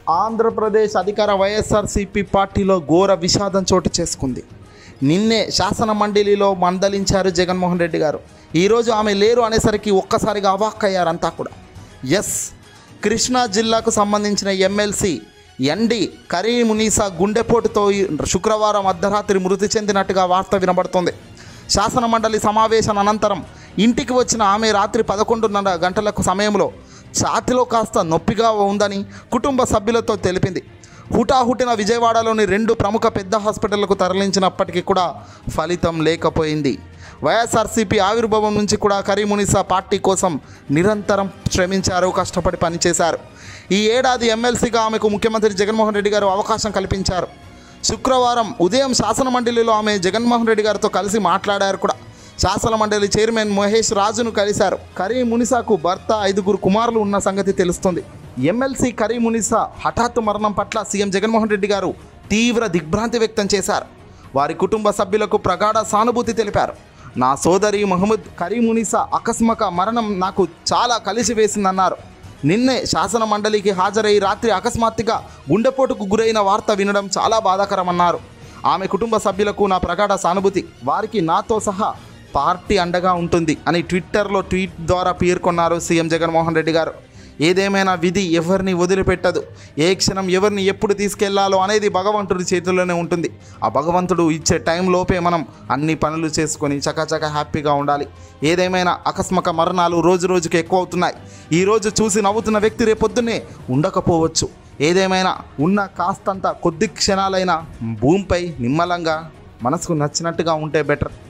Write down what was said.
ఆంధ్రప్రదేశ్ అధికార వైఎస్ఆర్సీపీ పార్టీలో ఘోర విషాదం చోటు చేసుకుంది నిన్నే శాసన మండలిలో మందలించారు జగన్మోహన్ రెడ్డి గారు ఈరోజు ఆమె లేరు అనేసరికి ఒక్కసారిగా అవాక్కయ్యారంతా కూడా ఎస్ కృష్ణా జిల్లాకు సంబంధించిన ఎమ్మెల్సీ ఎండి కరీమునీసా గుండెపోటుతో ఈ శుక్రవారం అర్ధరాత్రి మృతి చెందినట్టుగా వార్త వినబడుతోంది శాసన మండలి సమావేశం అనంతరం ఇంటికి వచ్చిన ఆమె రాత్రి పదకొండున్నర గంటలకు సమయంలో ఛాతిలో కాస్త నొప్పిగా ఉందని కుటుంబ సభ్యులతో తెలిపింది హుటాహుటిన విజయవాడలోని రెండు ప్రముఖ పెద్ద హాస్పిటళ్లకు తరలించినప్పటికీ కూడా ఫలితం లేకపోయింది వైఎస్ఆర్సీపీ ఆవిర్భావం నుంచి కూడా కరీమునిసా పార్టీ కోసం నిరంతరం శ్రమించారు కష్టపడి పనిచేశారు ఈ ఏడాది ఎమ్మెల్సీగా ఆమెకు ముఖ్యమంత్రి జగన్మోహన్ రెడ్డి గారు అవకాశం కల్పించారు శుక్రవారం ఉదయం శాసన మండలిలో ఆమె జగన్మోహన్ రెడ్డి గారితో కలిసి మాట్లాడారు కూడా శాసన మండలి చైర్మన్ మహేష్ రాజును కలిశారు కరీం మునిసాకు భర్త ఐదుగురు కుమారులు ఉన్న సంగతి తెలుస్తుంది ఎమ్మెల్సీ కరీం మునిసా హఠాత్తు మరణం పట్ల సీఎం జగన్మోహన్ రెడ్డి గారు తీవ్ర దిగ్భ్రాంతి వ్యక్తం చేశారు వారి కుటుంబ సభ్యులకు ప్రగాఢ సానుభూతి తెలిపారు నా సోదరి మహమ్మద్ కరీం మునిసా అకస్మాక మరణం నాకు చాలా కలిసి వేసిందన్నారు నిన్నే శాసన మండలికి హాజరై రాత్రి అకస్మాత్తుగా గుండెపోటుకు గురైన వార్త వినడం చాలా బాధాకరమన్నారు ఆమె కుటుంబ సభ్యులకు నా ప్రగాఢ సానుభూతి వారికి నాతో సహా పార్టీ అండగా ఉంటుంది అని ట్విట్టర్లో ట్వీట్ ద్వారా పేర్కొన్నారు సీఎం జగన్మోహన్ రెడ్డి గారు ఏదేమైనా విధి ఎవరిని వదిలిపెట్టదు ఏ క్షణం ఎవరిని ఎప్పుడు తీసుకెళ్లాలో అనేది భగవంతుడి చేతుల్లోనే ఉంటుంది ఆ భగవంతుడు ఇచ్చే టైంలోపే మనం అన్ని పనులు చేసుకొని చకాచక హ్యాపీగా ఉండాలి ఏదేమైనా అకస్మాక మరణాలు రోజు రోజుకి ఎక్కువ అవుతున్నాయి ఈ రోజు చూసి నవ్వుతున్న వ్యక్తి రేపొద్దునే ఉండకపోవచ్చు ఏదేమైనా ఉన్న కాస్తంత కొద్ది క్షణాలైనా భూమిపై నిమ్మలంగా మనసుకు నచ్చినట్టుగా ఉంటే బెటర్